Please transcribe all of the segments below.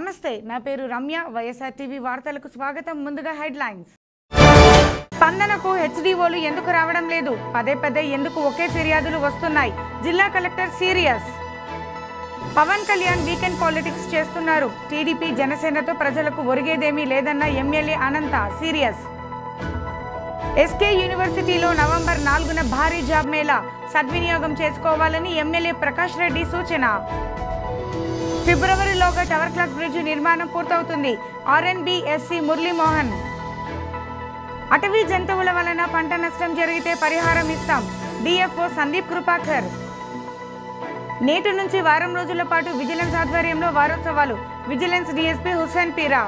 నమస్తే నా పేరు రమ్య వైఎస్ఆర్ టీవీ వార్తలకు స్వాగతం ముందుగా హెడ్లైన్స్ స్పందనకు హెచ్డిఓలు ఎందుకు రావడం లేదు పదే పదే ఎందుకు ఒకే ఫిర్యాదులు వస్తున్నాయి జిల్లా collector serious Pawan Kalyan weekend politics చేస్తున్నారు టీడీపీ జనసేనతో ప్రజలకు ఒరిగేదేమీ లేదన్న ఎమ్మెల్యే అనంత సీరియస్ ఎస్కే యూనివర్సిటీలో నవంబర్ నాలుగున భారీ జాబ్ మేళా సద్వినియోగం చేసుకోవాలని ఎమ్మెల్యే ప్రకాష్ రెడ్డి సూచన ఫిబ్రవరిలోగా టవర్ క్లాక్ బ్రిడ్జ్ నిర్మాణం పూర్తవుతుంది ఆర్ఎన్బి ఎస్సీ మురళీమోహన్ అటవీ జంతువుల వలన పంట నష్టం జరిగితే పరిహారం ఇస్తాం డిఎఫ్ఓ సందీప్ కృపాకర్ నేటి నుంచి వారం రోజుల పాటు విజిలెన్స్ ఆధ్వర్యంలో వారోత్సవాలు విజిలెన్స్ డిఎస్పీ హుస్సేన్ పీరా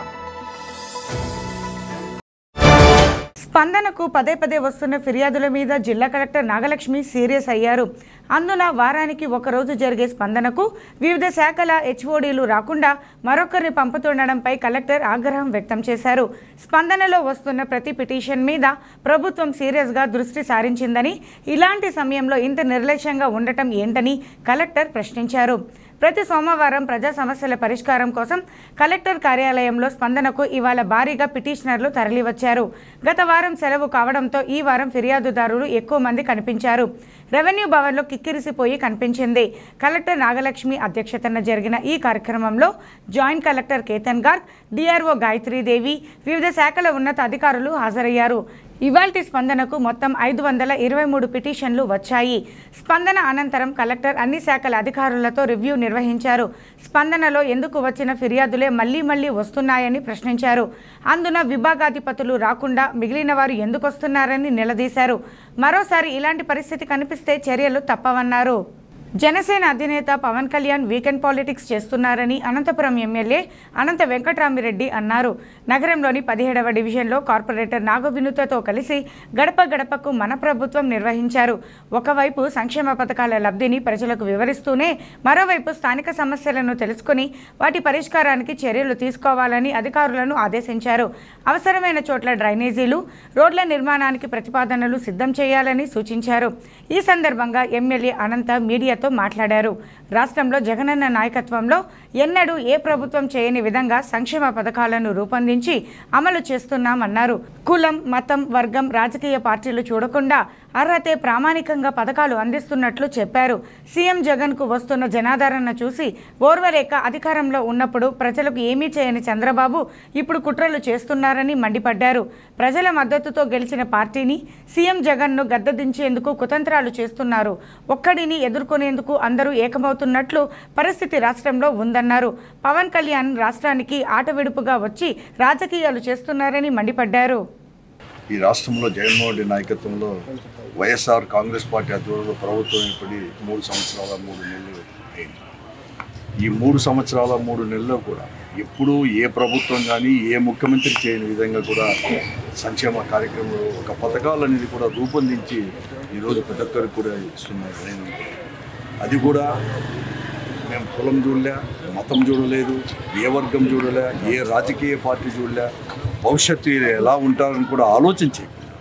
స్పందనకు పదే పదే వస్తున్న ఫిర్యాదుల మీద జిల్లా కలెక్టర్ నాగలక్ష్మి సీరియస్ అయ్యారు అందున వారానికి ఒకరోజు జరిగే స్పందనకు వివిధ శాఖల హెచ్ఓడీలు రాకుండా మరొకరిని పంపుతుండడంపై కలెక్టర్ ఆగ్రహం వ్యక్తం చేశారు స్పందనలో వస్తున్న ప్రతి పిటిషన్ మీద ప్రభుత్వం సీరియస్గా దృష్టి సారించిందని ఇలాంటి సమయంలో ఇంత నిర్లక్ష్యంగా ఉండటం ఏంటని కలెక్టర్ ప్రశ్నించారు ప్రతి సోమవారం ప్రజా సమస్యల పరిష్కారం కోసం కలెక్టర్ కార్యాలయంలో స్పందనకు ఇవాళ భారీగా పిటిషనర్లు తరలివచ్చారు గత వారం సెలవు కావడంతో ఈ వారం ఫిర్యాదుదారులు ఎక్కువ మంది కనిపించారు రెవెన్యూ భవన్లో కిక్కిరిసిపోయి కనిపించింది కలెక్టర్ నాగలక్ష్మి అధ్యక్షతన జరిగిన ఈ కార్యక్రమంలో joint collector Ketan Garg DRO Gayatri Devi వివిధ శాఖల ఉన్నత అధికారులు హాజరయ్యారు ఇవాల్టి స్పందనకు మొత్తం ఐదు వందల ఇరవై మూడు పిటిషన్లు వచ్చాయి స్పందన అనంతరం కలెక్టర్ అన్ని శాఖల అధికారులతో రివ్యూ నిర్వహించారు స్పందనలో ఎందుకు వచ్చిన ఫిర్యాదులే మళ్లీ మళ్లీ వస్తున్నాయని ప్రశ్నించారు అందున విభాగాధిపతులు రాకుండా మిగిలిన వారు ఎందుకు వస్తున్నారని నిలదీశారు మరోసారి ఇలాంటి పరిస్థితి కనిపిస్తే చర్యలు తప్పవన్నారు జనసేన అధినేత పవన్ కళ్యాణ్ వీకెండ్ పాలిటిక్స్ చేస్తున్నారని అనంతపురం ఎమ్మెల్యే అనంత వెంకట్రామిరెడ్డి అన్నారు నగరంలోని పదిహేడవ డివిజన్లో కార్పొరేటర్ నాగవినుతతో కలిసి గడప గడపకు మన ప్రభుత్వం నిర్వహించారు ఒకవైపు సంక్షేమ పథకాల లబ్ధిని ప్రజలకు వివరిస్తూనే మరోవైపు స్థానిక సమస్యలను తెలుసుకుని వాటి పరిష్కారానికి చర్యలు తీసుకోవాలని అధికారులను ఆదేశించారు అవసరమైన చోట్ల డ్రైనేజీలు రోడ్ల నిర్మాణానికి ప్రతిపాదనలు సిద్ధం చేయాలని సూచించారు ఈ సందర్భంగా ఎమ్మెల్యే అనంత మీడియాతో మాట్లాడారు రాష్ట్రంలో జగనన్న నాయకత్వంలో ఎన్నడూ ఏ ప్రభుత్వం చేయని విధంగా సంక్షేమ పథకాలను రూపొందించి అమలు చేస్తున్నామన్నారు కులం మతం వర్గం రాజకీయ పార్టీలు చూడకుండా అర్హతే ప్రామాణికంగా పథకాలు అందిస్తున్నట్లు చెప్పారు సీఎం జగన్కు వస్తున్న జనాదరణ చూసి ఓర్వలేక అధికారంలో ఉన్నప్పుడు ప్రజలకు ఏమీ చేయని చంద్రబాబు ఇప్పుడు కుట్రలు చేస్తున్నారని మండిపడ్డారు ప్రజల మద్దతుతో గెలిచిన పార్టీని సీఎం జగన్ను గద్దదించేందుకు కుతంత్రాలు చేస్తున్నారు ఒక్కడిని ఎదుర్కొనేందుకు అందరూ ఏకమవుతున్నట్లు పరిస్థితి రాష్ట్రంలో ఉందన్నారు పవన్ కళ్యాణ్ రాష్ట్రానికి ఆటవిడుపుగా వచ్చి రాజకీయాలు చేస్తున్నారని మండిపడ్డారు ఈ రాష్ట్రంలో జగన్మోహన్ రెడ్డి నాయకత్వంలో వైఎస్ఆర్ కాంగ్రెస్ పార్టీ ఆధ్వర్యంలో ప్రభుత్వం ఏర్పడి మూడు సంవత్సరాల మూడు నెలలు అయింది ఈ మూడు సంవత్సరాల మూడు నెలల్లో కూడా ఎప్పుడూ ఏ ప్రభుత్వం కానీ ఏ ముఖ్యమంత్రి చేయని విధంగా కూడా సంక్షేమ కార్యక్రమాలు ఒక పథకాలు అనేది కూడా రూపొందించి ఈరోజు ప్రతి ఒక్కరికి కూడా ఇస్తున్నారు నేను అది కూడా మేము కులం చూడలే మతం చూడలేదు ఏ వర్గం చూడలే ఏ రాజకీయ పార్టీ చూడలే భవిష్యత్తు ఎలా ఉంటారని కూడా ఆలోచించి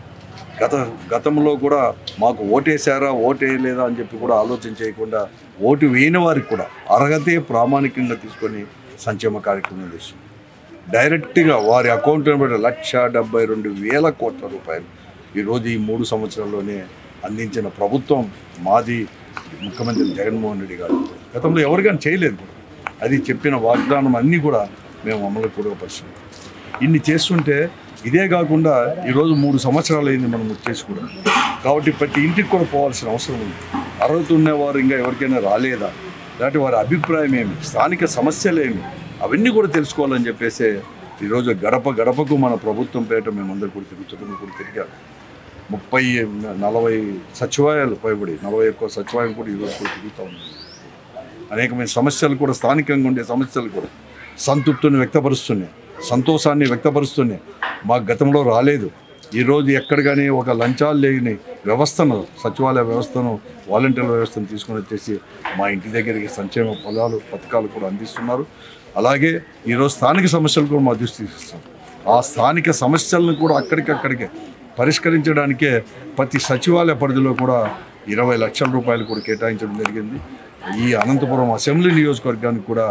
గత గతంలో కూడా మాకు ఓటేశారా ఓటేయలేదా అని చెప్పి కూడా ఆలోచన చేయకుండా ఓటు వేయని వారికి కూడా అర్హతే ప్రామాణికంగా తీసుకొని సంక్షేమ కార్యక్రమం చేస్తుంది డైరెక్ట్గా వారి అకౌంట్ బట్టి లక్ష డెబ్బై రెండు వేల కోట్ల రూపాయలు ఈరోజు ఈ మూడు సంవత్సరాల్లోనే అందించిన ప్రభుత్వం మాది ముఖ్యమంత్రి జగన్మోహన్ రెడ్డి గారు గతంలో ఎవరికైనా చేయలేదు కూడా అది చెప్పిన వాగ్దానం అన్నీ కూడా మేము అమలు కూడా పరిస్థితి ఇన్ని చేస్తుంటే ఇదే కాకుండా ఈరోజు మూడు సంవత్సరాలు అయింది మనం వచ్చేసి కూడా కాబట్టి ప్రతి ఇంటికి కూడా పోవాల్సిన అవసరం ఉంది అర్హత ఉన్నవారు ఇంకా ఎవరికైనా రాలేదా లేకపోతే వారి అభిప్రాయం ఏమి స్థానిక సమస్యలు ఏమి అవన్నీ కూడా తెలుసుకోవాలని చెప్పేసి ఈరోజు గడప గడపకు మన ప్రభుత్వం పేట మేమందరూ కూడా తిరుగుతున్నాం కూడా తిరిగాం ముప్పై నలభై సచివాలయాలు పైబడి నలభై ఒక్క సచివాలయం కూడా ఈరోజు కూడా తిరుగుతూ ఉన్నాయి అనేకమైన సమస్యలు కూడా స్థానికంగా ఉండే సమస్యలు కూడా సంతృప్తిని వ్యక్తపరుస్తున్నాయి సంతోషాన్ని వ్యక్తపరుస్తున్నాయి మాకు గతంలో రాలేదు ఈరోజు ఎక్కడ కానీ ఒక లంచాలు లేని వ్యవస్థను సచివాలయ వ్యవస్థను వాలంటీర్ వ్యవస్థను తీసుకొని వచ్చేసి మా ఇంటి దగ్గరికి సంక్షేమ పొలాలు పథకాలు కూడా అందిస్తున్నారు అలాగే ఈరోజు స్థానిక సమస్యలు కూడా మా దృష్టి తీసుకొస్తాం ఆ స్థానిక సమస్యలను కూడా అక్కడికక్కడికే పరిష్కరించడానికే ప్రతి సచివాలయ పరిధిలో కూడా ఇరవై లక్షల రూపాయలు కూడా కేటాయించడం జరిగింది ఈ అనంతపురం అసెంబ్లీ నియోజకవర్గానికి కూడా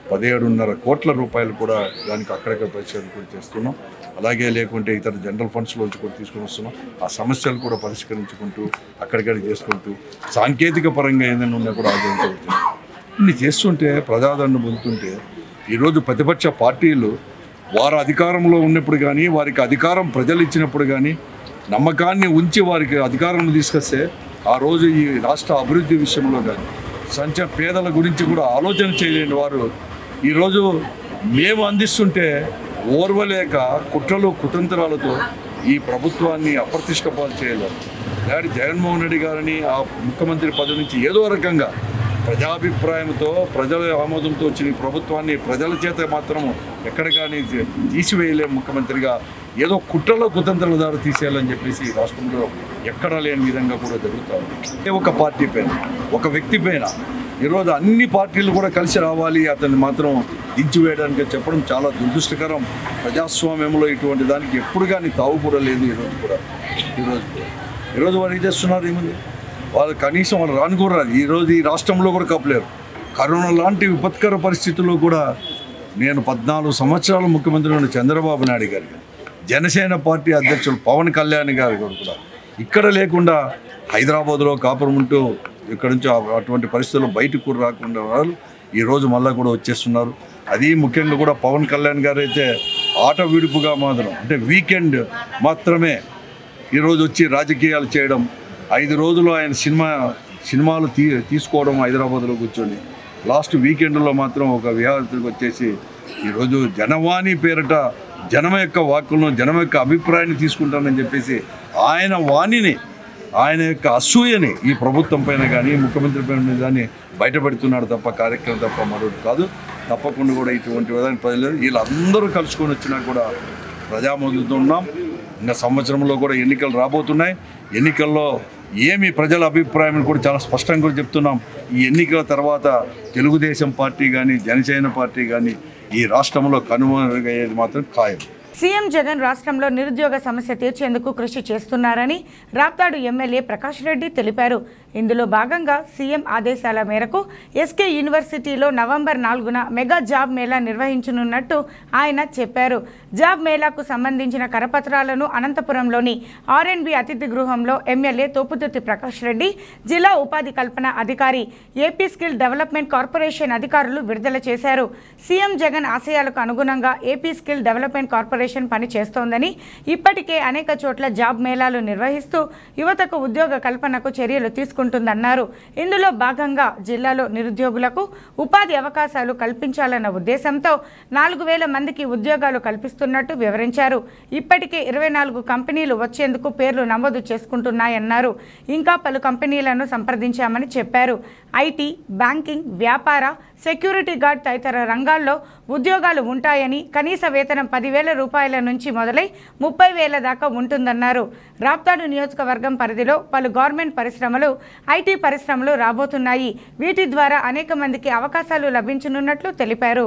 పదిహేడున్నర కోట్ల రూపాయలు కూడా దానికి అక్కడక్కడ పరిశీలన కూడా చేస్తున్నాం అలాగే లేకుంటే ఇతర జనరల్ ఫండ్స్లోంచి కూడా తీసుకొని వస్తున్నాం ఆ సమస్యలు కూడా పరిష్కరించుకుంటూ అక్కడిక్కడ చేసుకుంటూ సాంకేతిక పరంగా ఏదైనా ఉన్నా కూడా ఆలోచించవచ్చు ఇన్ని చేస్తుంటే ప్రజాదరణ పొందుతుంటే ఈరోజు ప్రతిపక్ష పార్టీలు వారు అధికారంలో ఉన్నప్పుడు కానీ వారికి అధికారం ప్రజలు ఇచ్చినప్పుడు కానీ నమ్మకాన్ని ఉంచి వారికి అధికారంలో తీసుకొస్తే ఆ రోజు ఈ రాష్ట్ర అభివృద్ధి విషయంలో కానీ సంచ పేదల గురించి కూడా ఆలోచన చేయలేని వారు ఈరోజు మేము అందిస్తుంటే ఓర్వలేక కుట్రలు కుతంత్రాలతో ఈ ప్రభుత్వాన్ని అప్రతిష్ట పాలు చేయలేరు లేకపోతే జగన్మోహన్ రెడ్డి గారిని ఆ ముఖ్యమంత్రి పదవి నుంచి ఏదో రకంగా ప్రజాభిప్రాయంతో ప్రజల ఆమోదంతో వచ్చిన ఈ ప్రభుత్వాన్ని ప్రజల చేత మాత్రం ఎక్కడ కానీ తీసివేయలేం ముఖ్యమంత్రిగా ఏదో కుట్రలో కుతంత్రాల ద్వారా తీసేయాలని చెప్పేసి ఈ రాష్ట్రంలో ఎక్కడా లేని విధంగా కూడా జరుగుతుంది ఏ ఒక పార్టీ పైన ఒక వ్యక్తి పైన ఈరోజు అన్ని పార్టీలు కూడా కలిసి రావాలి అతన్ని మాత్రం దించివేయడానికి చెప్పడం చాలా దురదృష్టకరం ప్రజాస్వామ్యంలో ఇటువంటి దానికి ఎప్పుడు కానీ తావు కూడా లేదు ఈరోజు కూడా ఈరోజు ఈరోజు వారు ఏం చేస్తున్నారు ఏముంది వాళ్ళు కనీసం వాళ్ళు రాను కూడా రాదు ఈరోజు ఈ రాష్ట్రంలో కూడా కప్పలేరు కరోనా లాంటి విపత్కర పరిస్థితుల్లో కూడా నేను పద్నాలుగు సంవత్సరాలు ముఖ్యమంత్రి ఉన్న చంద్రబాబు నాయుడు గారు కానీ జనసేన పార్టీ అధ్యక్షులు పవన్ కళ్యాణ్ గారు కూడా ఇక్కడ లేకుండా హైదరాబాద్లో కాపురం ఉంటూ ఇక్కడ నుంచి ఆ- అటువంటి పరిస్థితుల్లో బయటకు కూడా రాకుండా వాళ్ళు ఈరోజు మళ్ళీ కూడా వచ్చేస్తున్నారు అది ముఖ్యంగా కూడా పవన్ కళ్యాణ్ గారు అయితే ఆట విడుపుగా మాత్రం అంటే వీకెండ్ మాత్రమే ఈరోజు వచ్చి రాజకీయాలు చేయడం ఐదు రోజులు ఆయన సినిమా సినిమాలు తీ తీసుకోవడం హైదరాబాద్లో కూర్చొని లాస్ట్ వీకెండ్లో మాత్రం ఒక విహారతికి వచ్చేసి ఈరోజు జనవాణి పేరిట జనం యొక్క వాక్కులను జనం యొక్క అభిప్రాయాన్ని తీసుకుంటానని చెప్పేసి ఆయన వాణిని ఆయన యొక్క అసూయని ఈ ప్రభుత్వం పైన కానీ ముఖ్యమంత్రి పైన కానీ బయటపెడుతున్నాడు తప్ప కార్యక్రమం తప్ప మరొకటి కాదు తప్పకుండా కూడా ఇటువంటి విధానం ప్రజలు వీళ్ళందరూ కలుసుకొని వచ్చినా కూడా ప్రజామోదుతో ఉన్నాం ఇంకా సంవత్సరంలో కూడా ఎన్నికలు రాబోతున్నాయి ఎన్నికల్లో ఏమి ప్రజల అభిప్రాయం కూడా చాలా స్పష్టంగా కూడా చెప్తున్నాం ఈ ఎన్నికల తర్వాత తెలుగుదేశం పార్టీ కానీ జనసేన పార్టీ కానీ ఈ రాష్ట్రంలో కనుమరుగయ్యేది మాత్రం ఖాయం సీఎం జగన్ రాష్ట్రంలో నిరుద్యోగ సమస్య తీర్చేందుకు కృషి చేస్తున్నారని రాప్తాడు ఎమ్మెల్యే ప్రకాష్ రెడ్డి తెలిపారు ఇందులో భాగంగా సీఎం ఆదేశాల మేరకు ఎస్కే యూనివర్సిటీలో నవంబర్ నాలుగున మెగా జాబ్ మేళా నిర్వహించనున్నట్టు ఆయన చెప్పారు జాబ్ మేళాకు సంబంధించిన కరపత్రాలను అనంతపురంలోని ఆర్ఎన్బి అతిథి గృహంలో ఎమ్మెల్యే తోపుదుర్తి ప్రకాష్ రెడ్డి జిల్లా ఉపాధి కల్పన అధికారి ఏపీ స్కిల్ డెవలప్మెంట్ కార్పొరేషన్ అధికారులు విడుదల చేశారు సీఎం జగన్ ఆశయాలకు అనుగుణంగా ఏపీ స్కిల్ డెవలప్మెంట్ కార్పొరేషన్ పని చేస్తోందని ఇప్పటికే అనేక చోట్ల జాబ్ మేళాలు నిర్వహిస్తూ యువతకు ఉద్యోగ కల్పనకు చర్యలు తీసుకుంటుందన్నారు ఇందులో భాగంగా జిల్లాలో నిరుద్యోగులకు ఉపాధి అవకాశాలు కల్పించాలన్న ఉద్దేశంతో నాలుగు వేల మందికి ఉద్యోగాలు కల్పిస్తున్నట్టు వివరించారు ఇప్పటికే ఇరవై నాలుగు కంపెనీలు వచ్చేందుకు పేర్లు నమోదు చేసుకుంటున్నాయన్నారు ఇంకా పలు కంపెనీలను సంప్రదించామని చెప్పారు ఐటీ బ్యాంకింగ్ వ్యాపార సెక్యూరిటీ గార్డ్ తదితర రంగాల్లో ఉద్యోగాలు ఉంటాయని కనీస వేతనం పదివేల రూపాయల నుంచి మొదలై ముప్పై వేల దాకా ఉంటుందన్నారు రాప్తాడు నియోజకవర్గం పరిధిలో పలు గవర్నమెంట్ పరిశ్రమలు ఐటీ పరిశ్రమలు రాబోతున్నాయి వీటి ద్వారా అనేక మందికి అవకాశాలు లభించనున్నట్లు తెలిపారు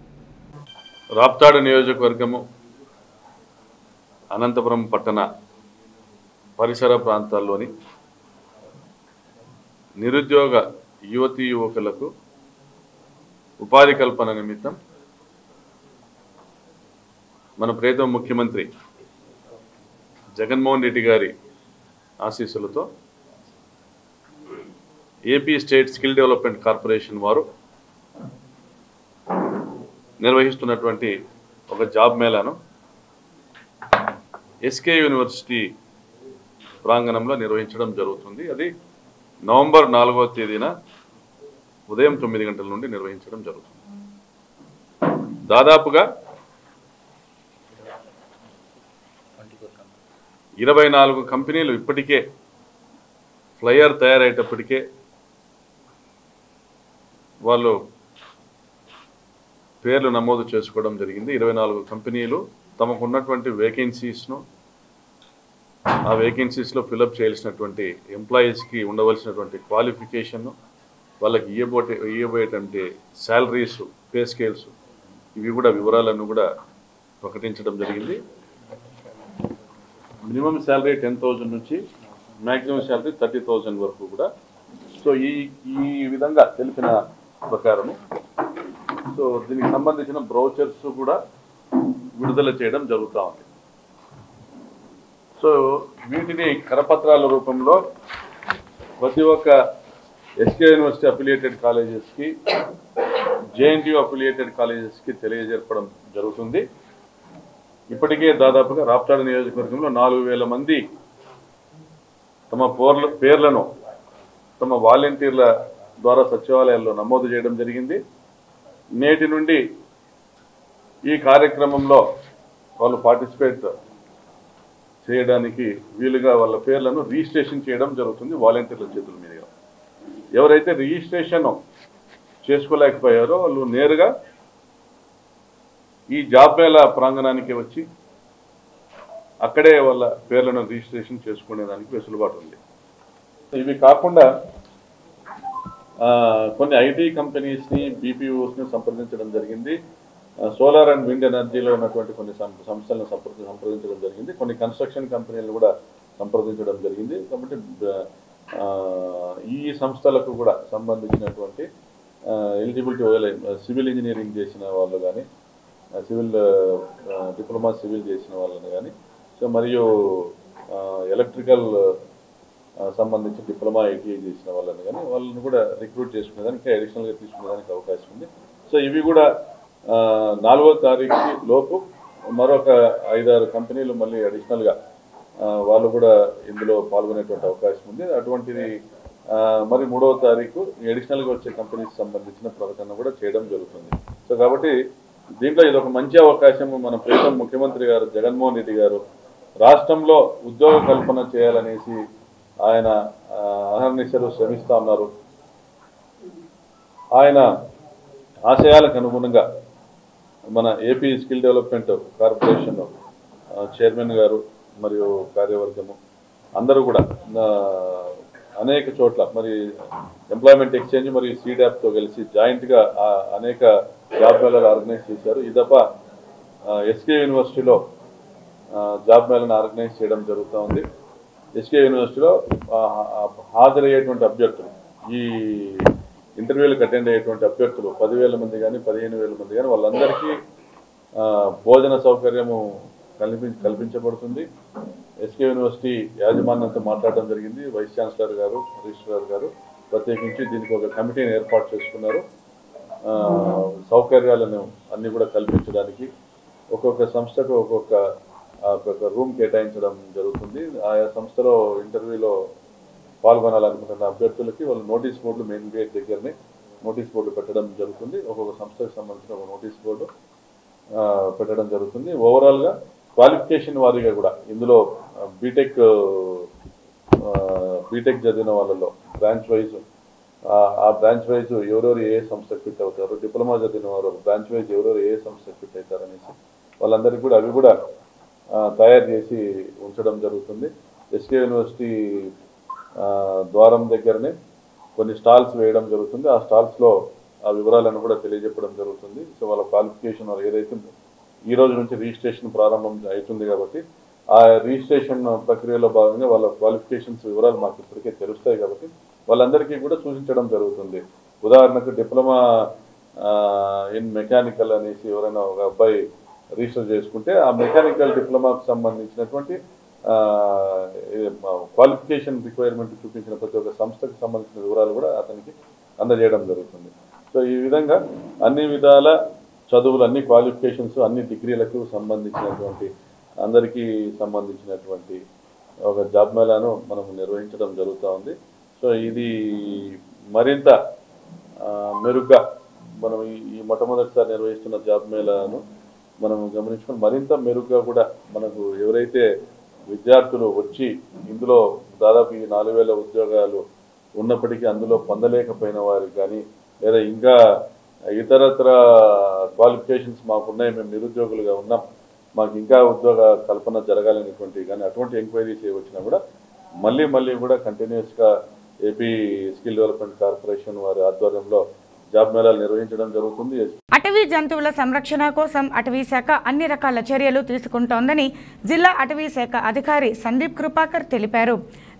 రాప్తాడు నియోజకవర్గము అనంతపురం పట్టణ పరిసర ప్రాంతాల్లోని నిరుద్యోగ యువతీ యువకులకు ఉపాధి కల్పన నిమిత్తం మన ప్రేత ముఖ్యమంత్రి జగన్మోహన్ రెడ్డి గారి ఆశీస్సులతో AP state skill development corporation వారు నిర్వహిస్తున్నటువంటి ఒక జాబ్ మేళాను ఎస్కే యూనివర్సిటీ ప్రాంగణంలో నిర్వహించడం జరుగుతుంది అది నవంబర్ నాలుగవ తేదీన ఉదయం తొమ్మిది గంటల నుండి నిర్వహించడం జరుగుతుంది దాదాపుగా ఇరవై నాలుగు కంపెనీలు ఇప్పటికే ఫ్లయర్ తయారయ్యేటప్పటికే వాళ్ళు పేర్లు నమోదు చేసుకోవడం జరిగింది ఇరవై నాలుగు కంపెనీలు తమకు ఉన్నటువంటి వేకెన్సీస్ను ఆ వేకెన్సీస్లో ఫిలప్ చేయాల్సినటువంటి ఎంప్లాయీస్కి ఉండవలసినటువంటి క్వాలిఫికేషన్ వాళ్ళకి ఇవ్వబోటే ఇవ్వబోయేటువంటి శాలరీస్ పే స్కేల్స్ ఇవి కూడా వివరాలను కూడా ప్రకటించడం జరిగింది మినిమం శాలరీ టెన్ థౌజండ్ నుంచి మ్యాక్సిమం శాలరీ థర్టీ థౌజండ్ వరకు కూడా సో ఈ ఈ విధంగా తెలిపిన ప్రకారము సో దీనికి సంబంధించిన బ్రౌచర్స్ కూడా విడుదల చేయడం జరుగుతూ ఉంది సో వీటిని కరపత్రాల రూపంలో ప్రతి ఒక్క ఎస్కే యూనివర్సిటీ అఫిలియేటెడ్ కాలేజెస్కి జేఎన్టీయూ అఫిలియేటెడ్ కాలేజెస్కి తెలియజెప్పడం జరుగుతుంది ఇప్పటికే దాదాపుగా రాప్తాడు నియోజకవర్గంలో నాలుగు వేల మంది తమ పోర్ల పేర్లను తమ వాలంటీర్ల ద్వారా సచివాలయాల్లో నమోదు చేయడం జరిగింది నేటి నుండి ఈ కార్యక్రమంలో వాళ్ళు పార్టిసిపేట్ చేయడానికి వీలుగా వాళ్ళ పేర్లను రిజిస్ట్రేషన్ చేయడం జరుగుతుంది వాలంటీర్ల చేతుల మీదుగా ఎవరైతే రిజిస్ట్రేషన్ చేసుకోలేకపోయారో వాళ్ళు నేరుగా ఈ జాబ్ మేళా ప్రాంగణానికి వచ్చి అక్కడే వాళ్ళ పేర్లను రిజిస్ట్రేషన్ చేసుకునేదానికి వెసులుబాటు ఉంది ఇవి కాకుండా ఆ, కొన్ని ఐటీ కంపెనీస్ని బీపీఓస్ని సంప్రదించడం జరిగింది ఆ, సోలార్ అండ్ విండ్ ఎనర్జీలో ఉన్నటువంటి కొన్ని సం- సంస్థలను సంప్రది సంప్రదించడం జరిగింది కొన్ని కన్స్ట్రక్షన్ కంపెనీలను కూడా సంప్రదించడం జరిగింది కాబట్టి బ- ఆ, ఈ సంస్థలకు కూడా సంబంధించినటువంటి ఎలిజిబిలిటీ సివిల్ ఇంజనీరింగ్ చేసిన వాళ్ళు కానీ సివిల్ డిప్లొమా సివిల్ చేసిన వాళ్ళని కానీ సో మరియు ఎలక్ట్రికల్ సంబంధించి డిప్లొమా ఐటీఐ చేసిన వాళ్ళని కానీ వాళ్ళని కూడా రిక్రూట్ చేసుకునేదానికి అడిషనల్గా తీసుకునేదానికి అవకాశం ఉంది సో ఇవి కూడా ఆ, నాలుగో తారీఖు లోపు మరొక ఐదారు కంపెనీలు మళ్ళీ అడిషనల్గా ఆ, వాళ్ళు కూడా ఇందులో పాల్గొనేటువంటి అవకాశం ఉంది అటువంటిది ఆ, మరి మూడవ తారీఖు అడిషనల్గా వచ్చే కంపెనీకి సంబంధించిన ప్రకటన కూడా చేయడం జరుగుతుంది సో కాబట్టి దీంట్లో ఇది ఒక మంచి అవకాశం మన ప్రీతం ముఖ్యమంత్రి గారు జగన్మోహన్ రెడ్డి గారు రాష్ట్రంలో ఉద్యోగ కల్పన చేయాలనేసి ఆయన ఆ, అహర్నిశలు శ్రమిస్తా ఉన్నారు ఆయన ఆశయాలకు అనుగుణంగా మన ఏపీ స్కిల్ డెవలప్మెంట్ కార్పొరేషన్ ఆ, చైర్మన్ గారు మరియు కార్యవర్గము అందరూ కూడా ఆ, అనేక చోట్ల మరి ఎంప్లాయ్మెంట్ ఎక్స్చేంజ్ మరియు సీడాప్తో కలిసి జాయింట్గా ఆ, అనేక జాబ్ మేళాలు ఆర్గనైజ్ చేశారు ఈ తప్ప ఎస్కే యూనివర్సిటీలో ఆ, జాబ్ మేళను ఆర్గనైజ్ చేయడం జరుగుతూ ఉంది ఎస్కే యూనివర్సిటీలో ఆ, ఆ, హాజరయ్యేటువంటి అభ్యర్థులు ఈ ఇంటర్వ్యూలకు అటెండ్ అయ్యేటువంటి అభ్యర్థులు పదివేల మంది కానీ పదిహేను వేల మంది కానీ వాళ్ళందరికీ ఆ, భోజన సౌకర్యము కల్పి కల్పించబడుతుంది ఎస్కే యూనివర్సిటీ యాజమాన్యంతో మాట్లాడడం జరిగింది వైస్ ఛాన్సలర్ గారు రిజిస్ట్రార్ గారు ప్రత్యేకించి దీనికి ఒక కమిటీని ఏర్పాటు చేసుకున్నారు ఆ, సౌకర్యాలను అన్ని కూడా కల్పించడానికి ఒక్కొక్క సంస్థకు ఒక్కొక్క ఆ, ఒక్కొక్క రూమ్ కేటాయించడం జరుగుతుంది ఆయా సంస్థలో ఇంటర్వ్యూలో పాల్గొనాలనుకుంటున్న అభ్యర్థులకి వాళ్ళు నోటీస్ బోర్డులు మెయిన్ గేట్ దగ్గరనే నోటీస్ బోర్డు పెట్టడం జరుగుతుంది ఒక్కొక్క సంస్థకు సంబంధించిన ఒక నోటీస్ బోర్డు ఆ, పెట్టడం జరుగుతుంది ఓవరాల్గా క్వాలిఫికేషన్ వారీగా కూడా ఇందులో బీటెక్ బీటెక్ చదివిన వాళ్ళలో బ్రాంచ్ వైజ్ ఆ బ్రాంచ్ వైజ్ ఎవరెవరు ఏ సంస్థకు ఫిట్ అవుతారు డిప్లొమా చదివిన వారు బ్రాంచ్ వైజ్ ఎవరెవరు ఏ సంస్థకు ఫిట్ అవుతారు అనేసి వాళ్ళందరికీ కూడా అవి కూడా ఆ, తయారు చేసి ఉంచడం జరుగుతుంది ఎస్కే యూనివర్సిటీ ఆ, ద్వారం దగ్గరనే కొన్ని స్టాల్స్ వేయడం జరుగుతుంది ఆ స్టాల్స్లో ఆ వివరాలను కూడా తెలియజెప్పడం జరుగుతుంది సో వాళ్ళ క్వాలిఫికేషన్ వాళ్ళు ఏదైతే ఈ రోజు నుంచి రిజిస్ట్రేషన్ ప్రారంభం అవుతుంది కాబట్టి ఆ రిజిస్ట్రేషన్ ప్రక్రియలో భాగంగా వాళ్ళ క్వాలిఫికేషన్స్ వివరాలు మాకు ఇప్పటికే తెలుస్తాయి కాబట్టి వాళ్ళందరికీ కూడా సూచించడం జరుగుతుంది ఉదాహరణకు డిప్లొమా ఇన్ మెకానికల్ అనేసి ఎవరైనా ఒక అబ్బాయి రిజిస్టర్ చేసుకుంటే ఆ మెకానికల్ డిప్లొమాకు సంబంధించినటువంటి క్వాలిఫికేషన్ రిక్వైర్మెంట్ చూపించిన ప్రతి ఒక్క సంస్థకు సంబంధించిన వివరాలు కూడా అతనికి అందజేయడం జరుగుతుంది సో ఈ విధంగా అన్ని విధాల చదువులు అన్ని క్వాలిఫికేషన్స్ అన్ని డిగ్రీలకు సంబంధించినటువంటి అందరికీ సంబంధించినటువంటి ఒక జాబ్ మేళాను మనం నిర్వహించడం జరుగుతూ ఉంది సో ఇది మరింత ఆ, మెరుగ్గా మనం ఈ- ఈ మొట్టమొదటిసారి నిర్వహిస్తున్న జాబ్ మేళాను మనం గమనించుకొని మరింత మెరుగ్గా కూడా మనకు ఎవరైతే విద్యార్థులు వచ్చి ఇందులో దాదాపు ఈ నాలుగు వేల ఉద్యోగాలు ఉన్నప్పటికీ అందులో పొందలేకపోయిన వారికి కానీ లేదా ఇంకా ఇతరత్ర క్వాలిఫికేషన్స్ మాకున్నాయి మేము నిరుద్యోగులుగా ఉన్నాం మాకు ఇంకా ఉద్యోగ కల్పన జరగాలనేటువంటి కానీ అటువంటి ఎంక్వైరీస్ ఏ వచ్చినా కూడా మళ్ళీ మళ్ళీ కూడా కంటిన్యూస్గా ఏపీ స్కిల్ డెవలప్మెంట్ కార్పొరేషన్ వారి ఆధ్వర్యంలో జాబ్ మేళాలు నిర్వహించడం జరుగుతుంది అటవీ జంతువుల సంరక్షణ కోసం అటవీ శాఖ అన్ని రకాల చర్యలు తీసుకుంటోందని జిల్లా అటవీ శాఖ అధికారి సందీప్ కృపాకర్ తెలిపారు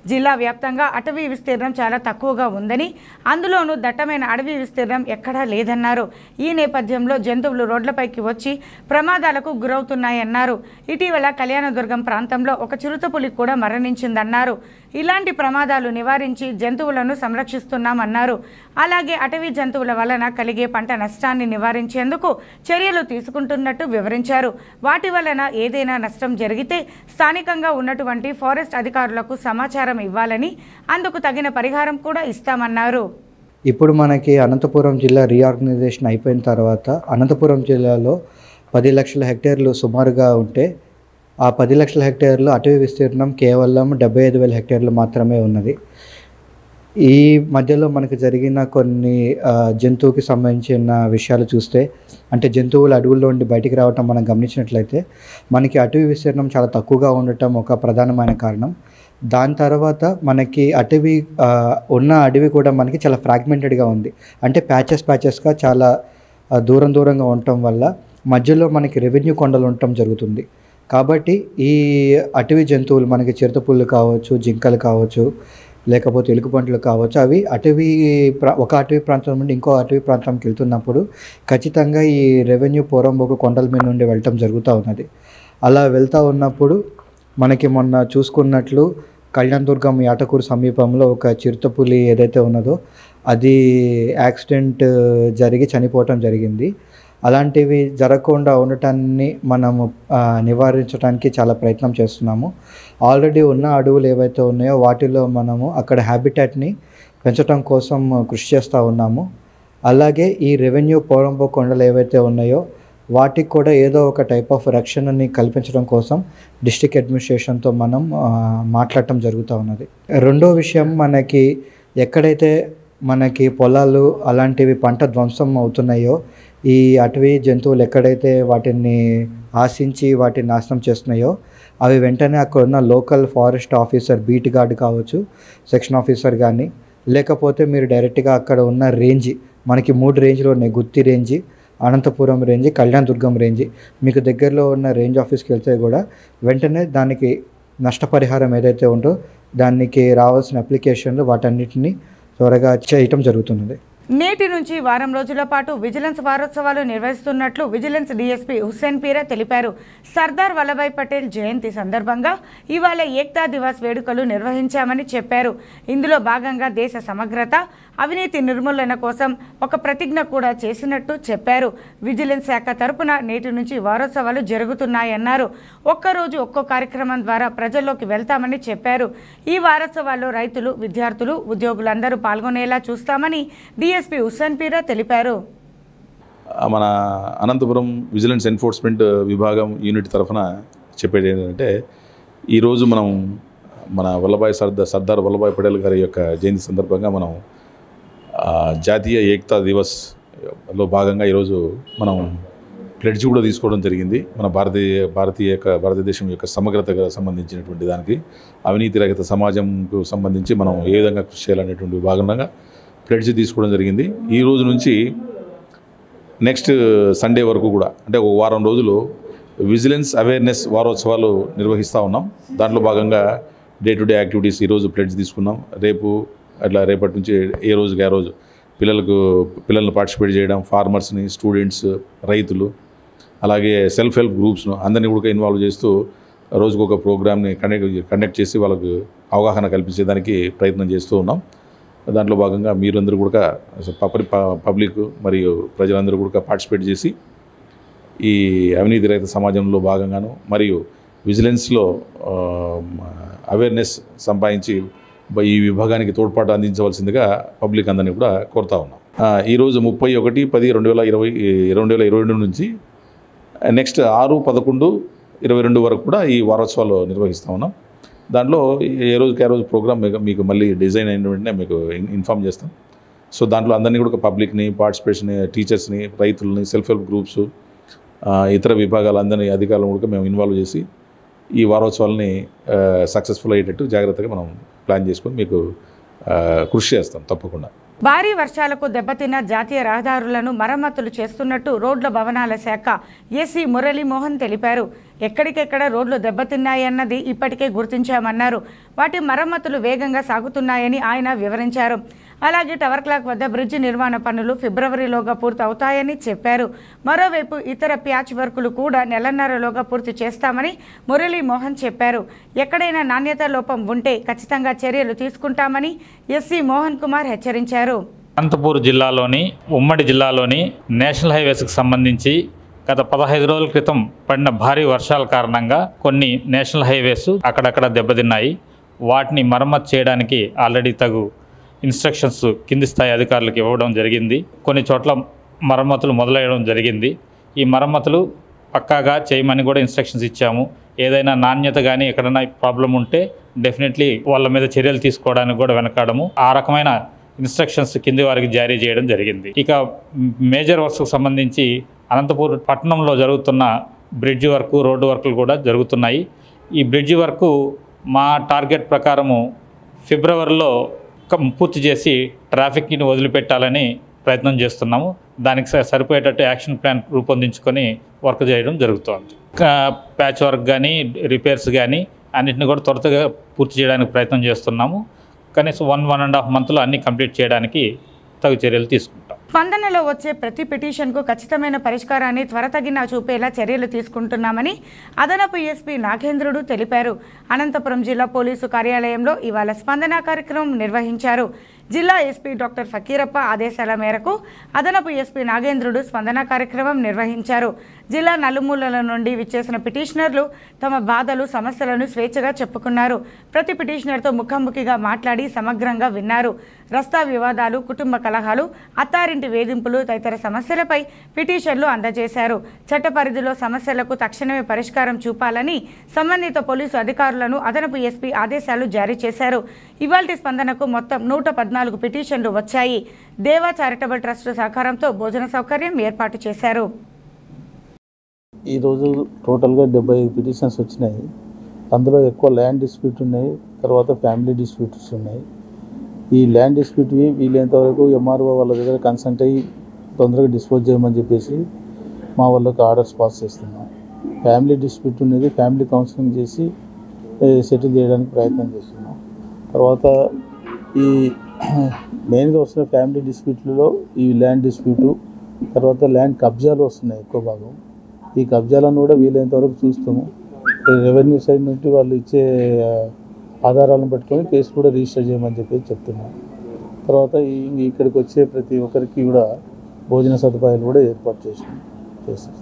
జిల్లా వ్యాప్తంగా అటవీ విస్తీర్ణం చాలా తక్కువగా ఉందని అందులోనూ దట్టమైన అడవి విస్తీర్ణం ఎక్కడా లేదన్నారు ఈ నేపథ్యంలో జంతువులు రోడ్లపైకి వచ్చి ప్రమాదాలకు గురవుతున్నాయన్నారు ఇటీవల కళ్యాణదుర్గం ప్రాంతంలో ఒక చిరుతపులి కూడా మరణించిందన్నారు ఇలాంటి ప్రమాదాలు నివారించి జంతువులను సంరక్షిస్తున్నామన్నారు అలాగే అటవీ జంతువుల వలన కలిగే పంట నష్టాన్ని నివారించేందుకు చర్యలు తీసుకుంటున్నట్టు వివరించారు వాటి వలన ఏదైనా నష్టం జరిగితే స్థానికంగా ఉన్నటువంటి ఫారెస్ట్ అధికారులకు సమాచారం ఇవ్వాలని అందుకు తగిన పరిహారం కూడా ఇస్తామన్నారు ఇప్పుడు మనకి అనంతపురం జిల్లా రీఆర్గనైజేషన్ అయిపోయిన తర్వాత అనంతపురం జిల్లాలో పది లక్షల హెక్టేర్లు సుమారుగా ఉంటే ఆ పది లక్షల హెక్టేర్లు అటవీ విస్తీర్ణం కేవలం డెబ్బై ఐదు వేల హెక్టేర్లు మాత్రమే ఉన్నది ఈ మధ్యలో మనకు జరిగిన కొన్ని ఆ, జంతువుకి సంబంధించిన విషయాలు చూస్తే అంటే జంతువులు అడవుల్లో ఉండి బయటికి రావటం మనం గమనించినట్లయితే మనకి అటవీ విస్తీర్ణం చాలా తక్కువగా ఉండటం ఒక ప్రధానమైన కారణం దాని తర్వాత మనకి అటవీ ఆ, ఉన్న అడవి కూడా మనకి చాలా ఫ్రాగ్మెంటెడ్గా ఉంది అంటే ప్యాచెస్ ప్యాచెస్గా చాలా ఆ, దూరం దూరంగా ఉండటం వల్ల మధ్యలో మనకి రెవెన్యూ కొండలు ఉండటం జరుగుతుంది కాబట్టి ఈ అటవీ జంతువులు మనకి చిరుతపుళ్ళు కావచ్చు జింకలు కావచ్చు లేకపోతే ఎలుగుబంట్లు కావచ్చు అవి అటవీ ప్రా ఒక అటవీ ప్రాంతం నుండి ఇంకో అటవీ ప్రాంతంకి వెళ్తున్నప్పుడు ఖచ్చితంగా ఈ రెవెన్యూ పోరంబోకు కొండల మీద నుండి వెళ్ళటం జరుగుతూ ఉన్నది అలా వెళ్తూ ఉన్నప్పుడు మనకి మొన్న చూసుకున్నట్లు కళ్యాణదుర్గం యాటకూరు సమీపంలో ఒక చిరుతపులి ఏదైతే ఉన్నదో అది యాక్సిడెంట్ జరిగి చనిపోవటం జరిగింది అలాంటివి జరగకుండా ఉండటాన్ని మనము ఆ, నివారించడానికి చాలా ప్రయత్నం చేస్తున్నాము ఆల్రెడీ ఉన్న అడవులు ఏవైతే ఉన్నాయో వాటిలో మనము అక్కడ హ్యాబిటాట్ని పెంచడం కోసం కృషి చేస్తూ ఉన్నాము అలాగే ఈ రెవెన్యూ పోరంబో కొండలు ఏవైతే ఉన్నాయో వాటికి కూడా ఏదో ఒక టైప్ ఆఫ్ రక్షణని కల్పించడం కోసం డిస్ట్రిక్ట్ అడ్మినిస్ట్రేషన్తో మనం ఆ, మాట్లాడటం జరుగుతూ ఉన్నది రెండో విషయం మనకి ఎక్కడైతే మనకి పొలాలు అలాంటివి పంట ధ్వంసం అవుతున్నాయో ఈ అటవీ జంతువులు ఎక్కడైతే వాటిని ఆశించి వాటిని నాశనం చేస్తున్నాయో అవి వెంటనే అక్కడ ఉన్న local forest officer beat guard కావచ్చు సెక్షన్ ఆఫీసర్ కానీ లేకపోతే మీరు డైరెక్ట్గా అక్కడ ఉన్న రేంజ్ మనకి మూడు రేంజ్లు ఉన్నాయి Gooty range Anantapuram range Kalyanadurgam range మీకు దగ్గరలో ఉన్న రేంజ్ ఆఫీస్కి వెళ్తే కూడా వెంటనే దానికి నష్టపరిహారం ఏదైతే ఉందో దానికి రావాల్సిన అప్లికేషన్లు వాటన్నిటిని త్వరగా చేయటం జరుగుతున్నది నేటి నుంచి వారం రోజుల పాటు విజిలెన్స్ వారోత్సవాలు నిర్వహిస్తున్నట్లు విజిలెన్స్ డీఎస్పీ హుస్సేన్ పీరా తెలిపారు సర్దార్ వల్లభాయ్ పటేల్ జయంతి సందర్భంగా ఇవాళ ఏక్తా దివాస్ వేడుకలు నిర్వహించామని చెప్పారు ఇందులో భాగంగా దేశ సమగ్రత అవినీతి నిర్మూలన కోసం ఒక ప్రతిజ్ఞ కూడా చేసినట్టు చెప్పారు విజిలెన్స్ శాఖ తరపున నేటి నుంచి వారోత్సవాలు జరుగుతున్నాయన్నారు ఒక్కరోజు ఒక్కో కార్యక్రమం ద్వారా ప్రజల్లోకి వెళ్తామని చెప్పారు ఈ వారోత్సవాల్లో రైతులు విద్యార్థులు ఉద్యోగులందరూ పాల్గొనేలా చూస్తామని డీఎస్పీ హుస్సేన్ పీరా తెలిపారు మన అనంతపురం విజిలెన్స్ ఎన్ఫోర్స్మెంట్ విభాగం యూనిట్ తరఫున చెప్పేది ఏంటంటే ఈరోజు మనం మన వల్లభాయ్ సర్దార్ సర్దార్ వల్లభాయ్ పటేల్ గారి యొక్క జయంతి సందర్భంగా మనం ఆ, జాతీయ ఏకతా దివస్ లో భాగంగా ఈరోజు మనం ప్లెడ్జ్ కూడా తీసుకోవడం జరిగింది మన భారతీయ భారతీయ యొక్క భారతదేశం యొక్క సమగ్రతకు సంబంధించినటువంటి దానికి అవినీతి రహిత సమాజంకు సంబంధించి మనం ఏ విధంగా కృషి చేయాలనేటువంటి భాగంగా ప్లెడ్జ్ తీసుకోవడం జరిగింది ఈ రోజు నుంచి నెక్స్ట్ సండే వరకు కూడా అంటే ఒక వారం రోజులు విజిలెన్స్ అవేర్నెస్ వారోత్సవాలు నిర్వహిస్తూ ఉన్నాం దాంట్లో భాగంగా డే టు డే యాక్టివిటీస్ ఈరోజు ప్లేట్స్ తీసుకున్నాం రేపు అట్లా రేపటి నుంచి ఏ రోజుకి ఆ రోజు పిల్లలకు పిల్లల్ని పార్టిసిపేట్ చేయడం ఫార్మర్స్ని స్టూడెంట్స్ రైతులు అలాగే సెల్ఫ్ హెల్ప్ గ్రూప్స్ను అందరినీ కూడా ఇన్వాల్వ్ చేస్తూ రోజుకు ఒక ప్రోగ్రామ్ని కండక్ట్ కండక్ట్ చేసి వాళ్ళకు అవగాహన కల్పించేదానికి ప్రయత్నం చేస్తూ ఉన్నాం దాంట్లో భాగంగా మీరందరూ కూడా పబ్లిక్ పబ్లిక్ మరియు ప్రజలందరూ కూడా పార్టిసిపేట్ చేసి ఈ అవినీతి రహిత సమాజంలో భాగంగాను మరియు విజిలెన్స్లో అవేర్నెస్ సంపాదించి బ- ఈ విభాగానికి తోడ్పాటు అందించవలసిందిగా పబ్లిక్ అందరినీ కూడా కోరుతా ఉన్నాం ఆ, ఈరోజు ముప్పై ఒకటి పది రెండు వేల ఇరవై రెండు వేల ఇరవై రెండు నుంచి నెక్స్ట్ ఆరు పదకొండు ఇరవై రెండు వరకు కూడా ఈ వారోత్సవాలు నిర్వహిస్తూ ఉన్నాం దాంట్లో ఏ రోజుకి ఆ రోజు ప్రోగ్రామ్ మీకు మీకు మళ్ళీ డిజైన్ అయిన వెంటనే మీకు ఇన్- ఇన్ఫామ్ చేస్తాం సో దాంట్లో అందరినీ కూడా పబ్లిక్ని పార్టిసిపేషన్ టీచర్స్ని రైతులని సెల్ఫ్ హెల్ప్ గ్రూప్స్ ఆ, ఇతర విభాగాల అందరినీ అధికారులను కూడా మేము ఇన్వాల్వ్ చేసి ఈ వారోత్సవాలని సక్సెస్ఫుల్ అయ్యేటట్టు జాగ్రత్తగా మనం ప్లాన్ చేసుకొని మీకు ఆ, కృషి చేస్తాం తప్పకుండా భారీ వర్షాలకు దెబ్బతిన్న జాతీయ రహదారులను మరమ్మతులు చేస్తున్నట్టు రోడ్ల భవనాల శాఖ ఎస్సీ మురళీమోహన్ తెలిపారు ఎక్కడికెక్కడ రోడ్లు దెబ్బతిన్నాయన్నది ఇప్పటికే గుర్తించామన్నారు వాటి మరమ్మతులు వేగంగా సాగుతున్నాయని ఆయన వివరించారు అలాగే టవర్ క్లాక్ వద్ద బ్రిడ్జి నిర్మాణ పనులు ఫిబ్రవరిలోగా పూర్తి అవుతాయని చెప్పారు మరోవైపు ఇతర ప్యాచ్ వర్కులు కూడా నెలన్నరలోగా పూర్తి చేస్తామని మురళీమోహన్ చెప్పారు ఎక్కడైనా నాణ్యత లోపం ఉంటే ఖచ్చితంగా చర్యలు తీసుకుంటామని ఎస్సీ మోహన్ కుమార్ హెచ్చరించారు అనంతపూర్ జిల్లాలోని ఉమ్మడి జిల్లాలోని నేషనల్ హైవేస్కి సంబంధించి గత పదహైదు రోజుల క్రితం పడిన భారీ వర్షాల కారణంగా కొన్ని నేషనల్ హైవేస్ అక్కడక్కడ దెబ్బతిన్నాయి వాటిని మరమ్మతు చేయడానికి ఆల్రెడీ తగు ఇన్స్ట్రక్షన్స్ కింది స్థాయి అధికారులకు ఇవ్వడం జరిగింది కొన్ని చోట్ల మరమ్మతులు మొదలయ్యడం జరిగింది ఈ మరమ్మతులు పక్కాగా చేయమని కూడా ఇన్స్ట్రక్షన్స్ ఇచ్చాము ఏదైనా నాణ్యత కానీ ఎక్కడైనా ప్రాబ్లం ఉంటే డెఫినెట్లీ వాళ్ళ మీద చర్యలు తీసుకోవడానికి కూడా వెనకాడము ఆ రకమైన ఇన్స్ట్రక్షన్స్ కింది వారికి జారీ చేయడం జరిగింది ఇక మేజర్ వర్క్స్కి సంబంధించి అనంతపూర్ పట్టణంలో జరుగుతున్న బ్రిడ్జి వర్క్ రోడ్డు వర్కులు కూడా జరుగుతున్నాయి ఈ బ్రిడ్జి వర్క్ మా టార్గెట్ ప్రకారము ఫిబ్రవరిలో కం- పూర్తి చేసి ట్రాఫిక్ని వదిలిపెట్టాలని ప్రయత్నం చేస్తున్నాము దానికి స- సరిపోయేటట్టు యాక్షన్ ప్లాన్ రూపొందించుకొని వర్క్ చేయడం జరుగుతోంది ప్యాచ్ వర్క్ కానీ రిపేర్స్ కానీ అన్నిటిని కూడా త్వరగా పూర్తి చేయడానికి ప్రయత్నం చేస్తున్నాము కనీసం వన్ వన్ అండ్ హాఫ్ మంత్లో అన్నీ కంప్లీట్ చేయడానికి తగు చర్యలు తీసుకుంటాం స్పందనలో వచ్చే ప్రతి పిటిషన్కు ఖచ్చితమైన పరిష్కారాన్ని త్వరతగిన చూపేలా చర్యలు తీసుకుంటున్నామని అదనపు ఎస్పీ నాగేంద్రుడు తెలిపారు అనంతపురం జిల్లా పోలీసు కార్యాలయంలో ఇవాళ స్పందన కార్యక్రమం నిర్వహించారు జిల్లా ఎస్పీ డాక్టర్ ఫకీరప్ప ఆదేశాల మేరకు అదనపు ఎస్పీ నాగేంద్రుడు స్పందన కార్యక్రమం నిర్వహించారు జిల్లా నలుమూలల నుండి విచ్చేసిన పిటిషనర్లు తమ బాధలు సమస్యలను స్వేచ్ఛగా చెప్పుకున్నారు ప్రతి పిటిషనర్తో ముఖాముఖిగా మాట్లాడి సమగ్రంగా విన్నారు రస్తా వివాదాలు కుటుంబ కలహాలు అత్తారింటి వేధింపులు తదితర సమస్యలపై పిటిషన్లు అందజేశారు చట్ట పరిధిలో సమస్యలకు తక్షణమే పరిష్కారం చూపాలని సంబంధిత పోలీసు అధికారులను అదనపు ఎస్పీ ఆదేశాలు జారీ చేశారు ఇవాల్టి స్పందనకు మొత్తం నూట పద్నాలుగు పిటిషన్లు వచ్చాయి దేవా చారిటబుల్ ట్రస్ట్ సహకారంతో భోజన సౌకర్యం ఏర్పాటు చేశారు ఈరోజు టోటల్గా డెబ్బై ఐదు పిటిషన్స్ వచ్చినాయి అందులో ఎక్కువ ల్యాండ్ డిస్ప్యూట్ ఉన్నాయి తర్వాత ఫ్యామిలీ డిస్ప్యూట్స్ ఉన్నాయి ఈ ల్యాండ్ డిస్ప్యూట్వి వీలైనంత వరకు ఎంఆర్ఓ వాళ్ళ దగ్గర కన్సల్ట్ అయ్యి తొందరగా డిస్పోజ్ చేయమని చెప్పేసి మా వాళ్ళకి ఆర్డర్స్ పాస్ చేస్తున్నాం ఫ్యామిలీ డిస్ప్యూట్ అనేది ఫ్యామిలీ కౌన్సిలింగ్ చేసి సెటిల్ చేయడానికి ప్రయత్నం చేస్తున్నాం తర్వాత ఈ మెయిన్గా వస్తున్న ఫ్యామిలీ డిస్ప్యూట్లలో ఈ ల్యాండ్ డిస్ప్యూటు తర్వాత ల్యాండ్ కబ్జాలు వస్తున్నాయి ఎక్కువ భాగం ఈ కబ్జాలను కూడా వీలైనంత వరకు చూస్తాము రెవెన్యూ సైడ్ నుండి వాళ్ళు ఇచ్చే ఆ, ఆధారాలను పట్టుకొని కేసు కూడా రిజిస్టర్ చేయమని చెప్పి చెప్తున్నాం తర్వాత ఈ ఇక్కడికి వచ్చే ప్రతి ఒక్కరికి కూడా భోజన సదుపాయాలు కూడా ఏర్పాటు చేసి చేస్తాం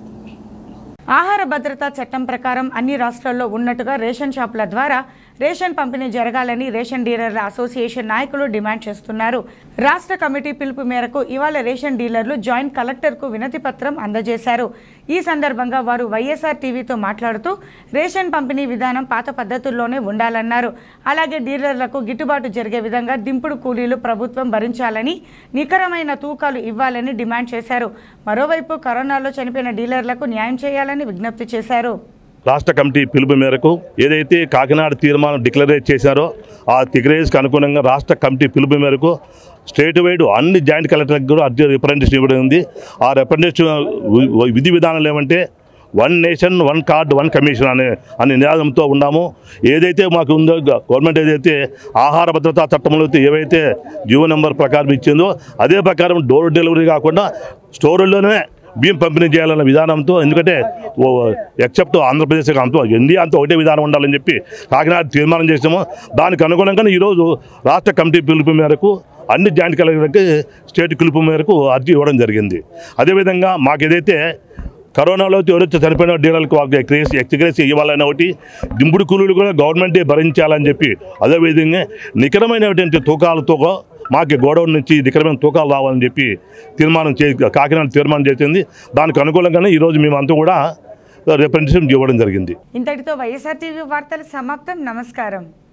ఆహార భద్రతా చట్టం ప్రకారం అన్ని రాష్ట్రాల్లో ఉన్నట్టుగా రేషన్ షాపుల ద్వారా రేషన్ పంపిణీ జరగాలని రేషన్ డీలర్ల అసోసియేషన్ నాయకులు డిమాండ్ చేస్తున్నారు రాష్ట్ర కమిటీ పిలుపు మేరకు ఇవాళ రేషన్ డీలర్లు జాయింట్ కలెక్టర్కు వినతి పత్రం అందజేశారు ఈ సందర్భంగా వారు వైఎస్ఆర్ టీవీతో మాట్లాడుతూ రేషన్ పంపిణీ విధానం పాత పద్ధతుల్లోనే ఉండాలన్నారు అలాగే డీలర్లకు గిట్టుబాటు జరిగే విధంగా దింపుడు కూలీలు ప్రభుత్వం భరించాలని నికరమైన తూకాలు ఇవ్వాలని డిమాండ్ చేశారు మరోవైపు కరోనాలో చనిపోయిన డీలర్లకు న్యాయం చేయాలని విజ్ఞప్తి చేశారు రాష్ట్ర కమిటీ పిలుపు మేరకు ఏదైతే కాకినాడ తీర్మానం డిక్లరేట్ చేశారో ఆ డిక్లరేజ్కి అనుగుణంగా రాష్ట్ర కమిటీ పిలుపు మేరకు స్టేట్ వైడ్ అన్ని జాయింట్ కలెక్టర్లకు కూడా అర్జీ రిప్రజెంటేషన్ ఇవ్వడం ఉంది ఆ రిప్రజెంటేషన్ విధి విధానాలు ఏమంటే one nation one card one commission అనే అనే నినాదంతో ఉన్నాము ఏదైతే మాకు ఉందో గ- గవర్నమెంట్ ఏదైతే ఆహార భద్రతా చట్టంలో అయితే ఏవైతే జియో నెంబర్ ప్రకారం ఇచ్చిందో అదే ప్రకారం డోర్ డెలివరీ కాకుండా స్టోర్లోనే బియ్యం పంపిణీ చేయాలన్న విధానంతో ఎందుకంటే ఓ ఎక్సెప్ట్ ఆంధ్రప్రదేశ్ అంతా ఇండియా అంతా ఒకటే విధానం ఉండాలని చెప్పి కాకినాడ తీర్మానం చేసాము దానికి అనుగుణంగానే ఈరోజు రాష్ట్ర కమిటీ పిలుపు మేరకు అన్ని జాయింట్ కలెక్టర్కి స్టేట్ పిలుపు మేరకు అర్జీ ఇవ్వడం జరిగింది అదేవిధంగా మాకు ఏదైతే కరోనాలో ఎవరైతే చనిపోయిన డీలర్లకు వాళ్ళకి ఎక్స్గ్రేస్ ఎక్స్గ్రేస్ ఇవ్వాలని ఒకటి దింపుడు కూలీలు కూడా గవర్నమెంటే భరించాలని చెప్పి అదేవిధంగా నికరమైనటువంటి తూకాలతో మాకు గోడౌన్ నుంచి నికరమైన తూకాలు రావాలని చెప్పి తీర్మానం చే కాకినాడ తీర్మానం చేసింది దానికి అనుకూలంగానే ఈరోజు మేమంతా కూడా రిప్రజెంటేషన్ ఇవ్వడం జరిగింది ఇంతటితో వైఎస్ఆర్ టీవీ వార్తలు సమాప్తం నమస్కారం